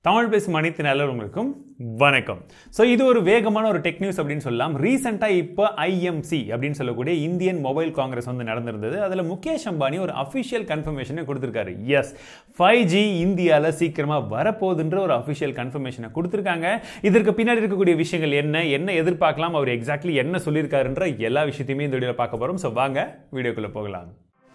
தமிழ் பேசும் அனைத்து நல்லவங்களுக்கும் வணக்கம் ஸோ இது ஒரு வேகமான ஒரு டெக் நியூஸ் அப்படின்னு சொல்லலாம் ரீசெண்டாக இப்போ ஐஎம்சி அப்படின்னு சொல்லக்கூடிய இந்தியன் மொபைல் காங்கிரஸ் வந்து நடந்திருந்தது அதில் முகேஷ் அம்பானி ஒரு அஃபிஷியல் கன்ஃபர்மேஷனை கொடுத்துருக்காரு எஸ் ஃபைவ் ஜி இந்தியாவில் சீக்கிரமாக வரப்போகுதுன்ற ஒரு அஃபிஷியல் கன்ஃபர்மேஷனை கொடுத்துருக்காங்க இதற்கு பின்னாடி இருக்கக்கூடிய விஷயங்கள் என்ன என்ன எதிர்பார்க்கலாம் அவர் எக்ஸாக்ட்லி என்ன சொல்லியிருக்காருன்ற எல்லா விஷயத்தையுமே இந்த வீடியோவில் பார்க்க போகிறோம் ஸோ வாங்க வீடியோக்குள்ளே போகலாம்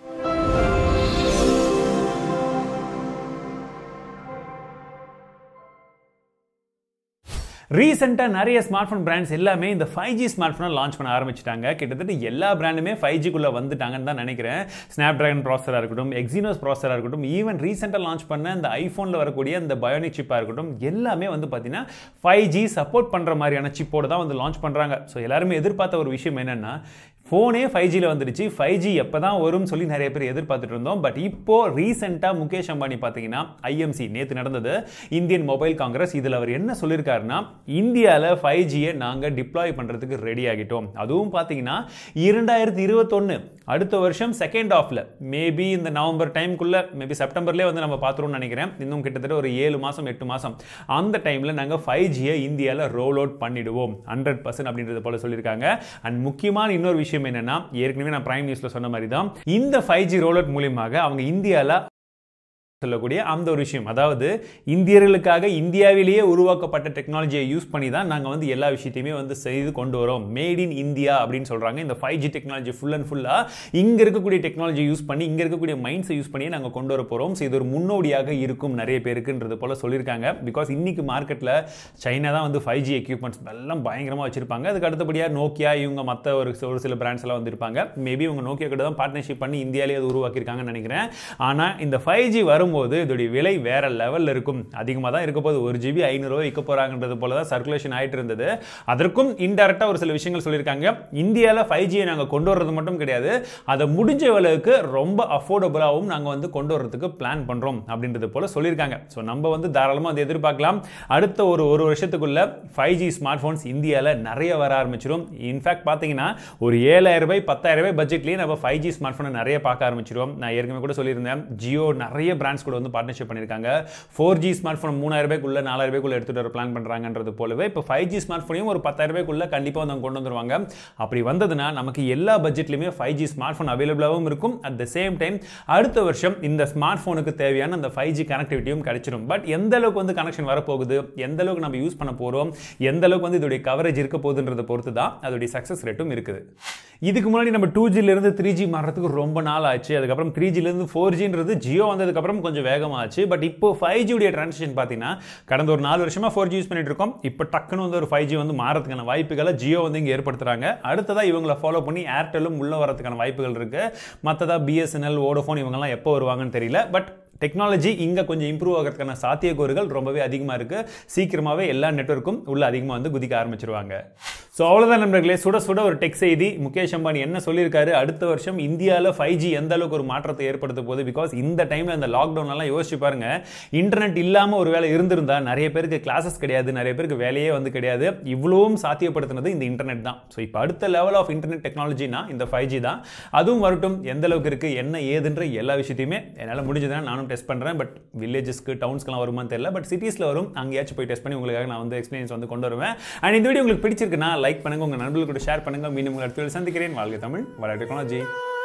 ரீசெண்டாக நிறைய ஸ்மார்ட் ஃபோன் பிராண்ட்ஸ் எல்லாமே இந்த ஃபைவ் ஜி ஸ்மார்ட் ஃபோனை லான்ச் பண்ண ஆரம்பிச்சிட்டாங்க கிட்டத்தட்ட எல்லா பிராண்டுமே ஃபைவ் ஜிக்குள்ளே வந்துட்டாங்கன்னு தான் நினைக்கிறேன் ஸ்னாப் ட்ராகன் ப்ராசராக இருக்கட்டும் எக்ஸினோஸ் ப்ராசராக இருக்கட்டும் ஈவன் ரீசெண்டாக லான்ச் பண்ண இந்த ஐஃபோனில் வரக்கூடிய இந்த பயோனிக் சிப்பாக இருக்கட்டும் எல்லாமே வந்து பார்த்தீங்கன்னா ஃபைவ் ஜி சப்போர்ட் பண்ணுற மாதிரியான சிப்போடு தான் வந்து லான்ச் பண்ணுறாங்க ஸோ எல்லாருமே எதிர்பார்த்த ஒரு விஷயம் என்னென்னா ஃபோனே ஃபைவ் ஜியில் வந்துடுச்சு ஃபைவ் ஜி எப்போ தான் வரும்னு சொல்லி நிறைய பேர் எதிர்பார்த்துட்டு இருந்தோம் பட் இப்போ ரீசெண்டாக முகேஷ் அம்பானி பார்த்தீங்கன்னா ஐஎம்சி நேற்று நடந்தது இந்தியன் மொபைல் காங்கிரஸ் இதில் அவர் என்ன சொல்லியிருக்காருன்னா இந்தியாவில் ஃபைவ் ஜியை நாங்கள் டிப்ளாய் பண்ணுறதுக்கு ரெடி ஆகிட்டோம் அதுவும் பார்த்தீங்கன்னா இரண்டாயிரத்தி இருபத்தொன்று அடுத்த வருஷம் செகண்ட் ஆஃபில் மேபி இந்த நவம்பர் டைம்குள்ளே மேபி செப்டம்பர்லேயே வந்து நம்ம பார்த்துருவோம்னு நினைக்கிறேன் இன்னும் கிட்டத்தட்ட ஒரு ஏழு மாதம் எட்டு மாதம் அந்த டைமில் நாங்கள் ஃபைவ் ஜியை இந்தியாவில் ரோல் அவுட் பண்ணிடுவோம் ஹண்ட்ரட் பர்சன்ட் அப்படின்றது போல சொல்லியிருக்காங்க அண்ட் முக்கியமான இன்னொரு விஷயம் என்னன்னா ஏற்கனவே நான் பிரைம் நியூஸ்ல சொன்ன மாதிரி தான் இந்த ஃபைவ் ஜி ரோல் அவுட் மூலியமாக அவங்க இந்தியாவில் சொல்லக்கூடிய அந்த ஒரு விஷயம் அதாவது இந்தியர்களுக்காக இந்தியாவிலேயே உருவாக்கப்பட்ட டெக்னாலஜியை யூஸ் பண்ணி தான் நாங்கள் வந்து எல்லா விஷயத்தையுமே வந்து செய்து கொண்டு வரோம் மேட் இன் இந்தியா அப்படின்னு சொல்கிறாங்க இந்த five G technology full and ஃபுல்லாக இங்கே இருக்கக்கூடிய டெக்னாலஜி யூஸ் பண்ணி இங்கே இருக்கக்கூடிய மைண்ட்ஸை யூஸ் பண்ணி நாங்கள் கொண்டு வர போகிறோம் ஸோ இது ஒரு முன்னோடியாக இருக்கும் நிறைய பேருக்குன்றது போல் சொல்லியிருக்காங்க பிகாஸ் இன்னைக்கு மார்க்கெட்டில் சைனா தான் வந்து ஃபைவ் ஜி எக்யூப்மெண்ட்ஸ் எல்லாம் பயங்கரமாக வச்சிருப்பாங்க அதுக்கு அடுத்தபடியாக நோக்கியா இவங்க மற்ற ஒரு ஒரு சில பிராண்ட்ஸ் எல்லாம் வந்திருப்பாங்க மேபி இவங்க நோக்கியா கிட்ட தான் பார்ட்னர்ஷிப் பண்ணி இந்தியாவிலேயே அது உருவாக்கியிருக்காங்கன்னு நினைக்கிறேன் ஆனால் இந்த ஃபைவ் ஜி வரும் வரும்போது இதோடைய விலை வேற லெவலில் இருக்கும் அதிகமாக தான் இருக்க போது ஒரு ஜிபி ஐநூறுரூவா விற்க போகிறாங்கன்றது போல தான் சர்க்குலேஷன் ஆகிட்டு இருந்தது அதற்கும் இன்டெரக்டாக ஒரு சில விஷயங்கள் சொல்லியிருக்காங்க இந்தியாவில் ஃபைவ் ஜியை நாங்கள் கொண்டு வர்றது மட்டும் கிடையாது அதை முடிஞ்ச விலைக்கு ரொம்ப அஃபோர்டபுளாகவும் நாங்கள் வந்து கொண்டு வரதுக்கு பிளான் பண்ணுறோம் அப்படின்றது போல சொல்லியிருக்காங்க ஸோ நம்ம வந்து தாராளமாக அதை எதிர்பார்க்கலாம் அடுத்த ஒரு ஒரு வருஷத்துக்குள்ள ஃபைவ் ஜி ஸ்மார்ட் ஃபோன்ஸ் இந்தியாவில் நிறைய வர ஆரம்பிச்சிடும் இன்ஃபேக்ட் பார்த்தீங்கன்னா ஒரு ஏழாயிரம் ரூபாய் பத்தாயிரம் ரூபாய் பட்ஜெட்லேயே நம்ம ஃபைவ் ஜி ஸ்மார்ட் ஃபோனை நிறைய பார்க்க ஆரம்பிச்சிடும் நான் ஏற்கனவே கூட சொல்லியிருந்தேன் ஜியோ நிறைய பிராண்ட்ஸ் கூட வந்து பார்ட்னர்ஷிப் பண்ணியிருக்காங்க ஃபோர் ஜி ஸ்மார்ட் ஃபோன் மூணாயிரம் ரூபாய்க்குள்ள நாலாயிரம் ரூபாய்க்குள்ள எடுத்துகிட்டு வர பிளான் பண்ணுறாங்கன்றது போலவே இப்போ ஃபைவ் ஜி ஸ்மார்ட் ஃபோனையும் ஒரு பத்தாயிரம் ரூபாய்க்குள்ள கண்டிப்பாக வந்து அவங்க கொண்டு வந்துருவாங்க அப்படி வந்ததுன்னா நமக்கு எல்லா பட்ஜெட்லையுமே ஃபைவ் ஜி ஸ்மார்ட் ஃபோன் அவைலபிளாகவும் இருக்கும் அட் த சேம் டைம் அடுத்த வருஷம் இந்த ஸ்மார்ட் ஃபோனுக்கு தேவையான அந்த ஃபைவ் ஜி கனெக்டிவிட்டியும் கிடைச்சிடும் பட் எந்த அளவுக்கு வந்து கனெக்ஷன் வரப்போகுது எந்த அளவுக்கு நம்ம யூஸ் பண்ண போகிறோம் எந்த அளவுக்கு வந்து இதோடைய கவரேஜ் இருக்க போகுதுன்றதை பொறுத்து தான் அதோடைய சக்ஸஸ் ரேட்டும் இருக்குது இதுக்கு முன்னாடி நம்ம டூ ஜிலேருந்து த்ரீ ஜி மாறதுக்கு ரொம்ப நாள் ஆச்சு அதுக்கப்புறம் த்ரீ ஜிலேருந்து ஃபோர் ஜின்றது ஜியோ வந்ததுக்கப்புறம் கொஞ்சம் வேகமாச்சு பட் இப்போ ஃபைவ் ஜியுடைய ட்ரான்சிஷன் பார்த்தீங்கன்னா கடந்த ஒரு நாலு வருஷமாக ஃபோர் ஜி யூஸ் பண்ணிட்டு இருக்கோம் இப்போ டக்குன்னு வந்து ஒரு ஃபைவ் ஜி வந்து மாறதுக்கான வாய்ப்புகளை ஜியோ வந்து இங்கே ஏற்படுத்துறாங்க அடுத்ததாக இவங்களை ஃபாலோ பண்ணி ஏர்டெல்லும் உள்ள வரதுக்கான வாய்ப்புகள் இருக்கு மற்றதா பிஎஸ்என்எல் ஓடோஃபோன் இவங்கெல்லாம் எப்போ வருவாங்கன்னு தெரியல பட் டெக்னாலஜி இங்கே கொஞ்சம் இம்ப்ரூவ் ஆகிறதுக்கான சாத்தியக்கூறுகள் ரொம்பவே அதிகமாக இருக்குது சீக்கிரமாகவே எல்லா நெட்ஒர்க்கும் உள்ள அதிகமாக வந்து குதிக்க ஆரம்பிச்சிருவாங்க ஸோ அவ்வளோதான் நண்பர்களே சுட சுட ஒரு டெக் செய்தி முகேஷ் அம்பானி என்ன சொல்லியிருக்காரு அடுத்த வருஷம் இந்தியாவில் ஃபைவ் ஜி எந்த அளவுக்கு ஒரு மாற்றத்தை ஏற்படுத்த போகுது பிகாஸ் இந்த டைமில் இந்த லாக்டவுன்லாம் யோசிச்சு பாருங்க இன்டர்நெட் இல்லாமல் ஒரு வேலை இருந்திருந்தா நிறைய பேருக்கு கிளாஸஸ் கிடையாது நிறைய பேருக்கு வேலையே வந்து கிடையாது இவ்வளவும் சாத்தியப்படுத்தினது இந்த இன்டர்நெட் தான் ஸோ இப்போ அடுத்த லெவல் ஆஃப் இன்டர்நெட் டெக்னாலஜினா இந்த ஃபைவ் ஜி தான் அதுவும் வரட்டும் எந்த அளவுக்கு இருக்குது என்ன ஏதுன்ற எல்லா விஷயத்தையுமே என்னால் முடிஞ்சதுன்னா நானும் டெஸ்ட் பண்ணுறேன் பட் வில்லேஜஸ்க்கு டவுன்ஸ்க்குலாம் வருமான்னு தெரியல பட் சிட்டிஸில் வரும் அங்கேயாச்சும் போய் டெஸ்ட் பண்ணி உங்களுக்காக நான் வந்து எக்ஸ்பீரியன்ஸ் வந்து கொண்டு வருவேன் அண்ட் இந்த வீடியோ உங்களுக்கு பிடிச்சிருக்குன்னா லைக் பண்ணுங்க உங்கள் நண்பர்கள் கூட ஷேர் பண்ணுங்க மீண்டும் உங்கள் அடுத்த சந்திக்கிறேன் வாழ்க தமிழ் வள டெக்னாலஜி